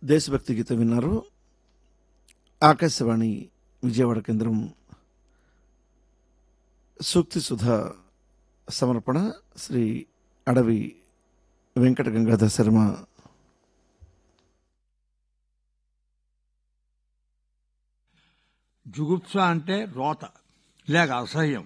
దేశభక్తి గీతం విన్నారు ఆకాశవాణి విజయవాడ కేంద్రం సూక్తి సుధా సమర్పణ శ్రీ అడవి వెంకట గంగాధర్ శర్మ జుగుప్స అంటే రోత లేక అసహ్యం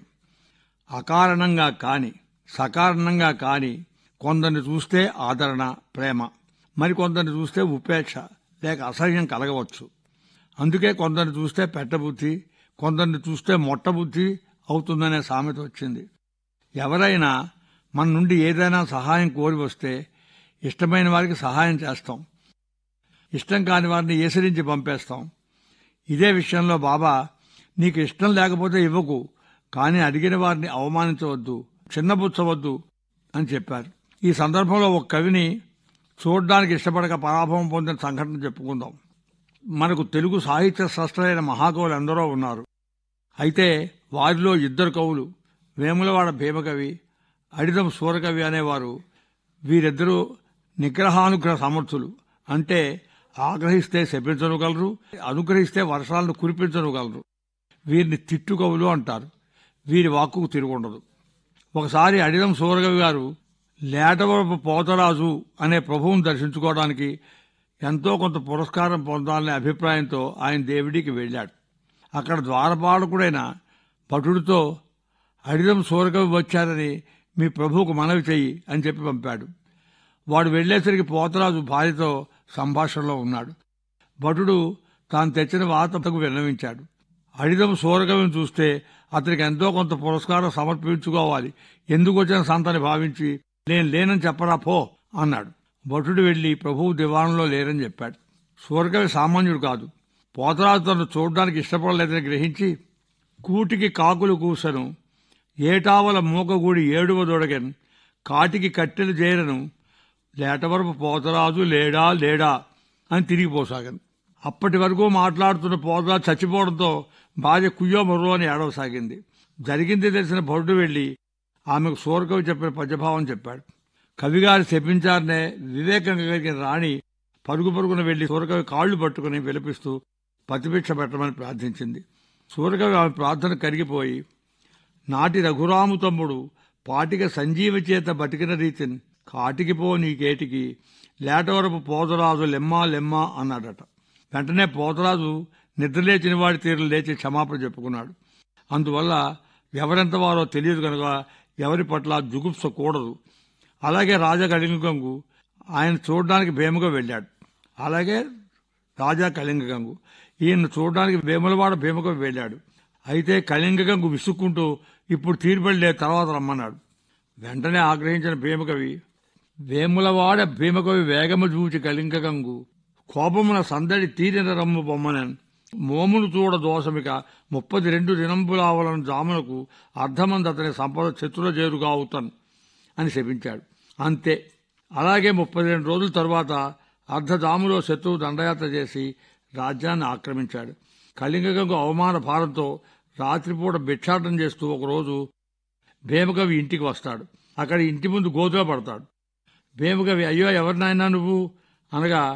అకారణంగా కాని సకారణంగా కాని కొందరిని చూస్తే ఆదరణ ప్రేమ మరికొందరిని చూస్తే ఉపేక్ష లేక అసహ్యం కలగవచ్చు అందుకే కొందరిని చూస్తే పెట్టబుద్ధి కొందరిని చూస్తే మొట్టబుద్ధి అవుతుందనే సామెత వచ్చింది ఎవరైనా మన నుండి ఏదైనా సహాయం కోరి వస్తే ఇష్టమైన వారికి సహాయం చేస్తాం ఇష్టం కాని వారిని ఏసరించి పంపేస్తాం ఇదే విషయంలో బాబా నీకు ఇష్టం లేకపోతే ఇవ్వకు కానీ అడిగిన వారిని అవమానించవద్దు చిన్నబుచ్చవద్దు అని చెప్పారు ఈ సందర్భంలో ఒక కవిని చూడడానికి ఇష్టపడక పరాభవం పొందిన సంఘటన చెప్పుకుందాం మనకు తెలుగు సాహిత్య స్రష్టలైన మహాకవులు ఎందరో ఉన్నారు అయితే వారిలో ఇద్దరు కవులు వేములవాడ భీమకవి అడిదం సూరకవి అనేవారు వీరిద్దరూ నిగ్రహానుగ్రహ సమర్థులు అంటే ఆగ్రహిస్తే శపించనుగలరు అనుగ్రహిస్తే వర్షాలను కురిపించనుగలరు వీరిని తిట్టు కవులు అంటారు వీరి వాక్కుకు తిరుగుండదు ఒకసారి అడిదం సూరకవి గారు లేటవరపు పోతరాజు అనే ప్రభువును దర్శించుకోవడానికి ఎంతో కొంత పురస్కారం పొందాలనే అభిప్రాయంతో ఆయన దేవుడికి వెళ్ళాడు అక్కడ ద్వారపాలకుడైన భటుడితో అడిదం సూరకవి వచ్చారని మీ ప్రభువుకు మనవి చెయ్యి అని చెప్పి పంపాడు వాడు వెళ్లేసరికి పోతరాజు భార్యతో సంభాషణలో ఉన్నాడు భటుడు తాను తెచ్చిన వార్తకు విన్నవించాడు అడిదం సూరకవిని చూస్తే అతనికి ఎంతో కొంత పురస్కారం సమర్పించుకోవాలి ఎందుకు వచ్చిన సంతని భావించి నేను లేనని చెప్పరా పో అన్నాడు భటుడు వెళ్లి ప్రభువు దివాణంలో లేరని చెప్పాడు సూరకవి సామాన్యుడు కాదు పోతరాజు తను చూడడానికి ఇష్టపడలేదని గ్రహించి కూటికి కాకులు కూసను ఏటావల మూకగూడి ఏడువ దొడగన్ కాటికి కట్టెలు చేరను లేటవరపు పోతరాజు లేడా లేడా అని తిరిగిపోసాగాను అప్పటి వరకు మాట్లాడుతున్న పోతరాజు చచ్చిపోవడంతో భార్య కుయ్యో మొర్రో అని ఏడవసాగింది జరిగింది తెలిసిన భరుడు వెళ్లి ఆమెకు సూరకవి చెప్పిన పద్యభావం చెప్పాడు కవిగారు శపించారనే వివేకం కలిగిన రాణి పరుగు పరుగున వెళ్లి సూరకవి కాళ్లు పట్టుకుని విలపిస్తూ పతిభిక్ష పెట్టమని ప్రార్థించింది సూరకవి ఆమె ప్రార్థన కరిగిపోయి నాటి రఘురాము తమ్ముడు పాటిక సంజీవ చేత బతికిన రీతిని కాటికి పో నీకేటికి లేటవరపు పోతరాజు లెమ్మా లెమ్మా అన్నాడట వెంటనే పోతరాజు నిద్రలేచిన వాడి తీరులు లేచి క్షమాపణ చెప్పుకున్నాడు అందువల్ల ఎవరెంత వారో తెలియదు కనుక ఎవరి పట్ల జుగుప్స కూడదు అలాగే రాజా కళింగంగు ఆయన చూడడానికి భీమగా వెళ్ళాడు అలాగే రాజా కళింగంగు ఈయన చూడడానికి వేములవాడ భీమగా వెళ్ళాడు అయితే కళింగంగు విసుక్కుంటూ ఇప్పుడు తీరుబడిలే తర్వాత రమ్మన్నాడు వెంటనే ఆగ్రహించిన భీమకవి వేములవాడ భీమకవి వేగము చూచి కళింగంగు కోపమున సందడి తీరిన రమ్ము బొమ్మనన్ మోమును చూడ దోషమిక ముప్పది రెండు దినంబులావలను జామునకు అర్ధమంది అతని సంపద శత్రుల చేరుగా అవుతాను అని శపించాడు అంతే అలాగే ముప్పై రెండు రోజుల తరువాత అర్ధజాములో శత్రువు దండయాత్ర చేసి రాజ్యాన్ని ఆక్రమించాడు కళింగంగు అవమాన భారంతో రాత్రిపూట భిక్షాటం చేస్తూ ఒకరోజు భీమకవి ఇంటికి వస్తాడు అక్కడ ఇంటి ముందు గోతులో పడతాడు భీమకవి అయ్యో ఎవరినైనా నువ్వు అనగా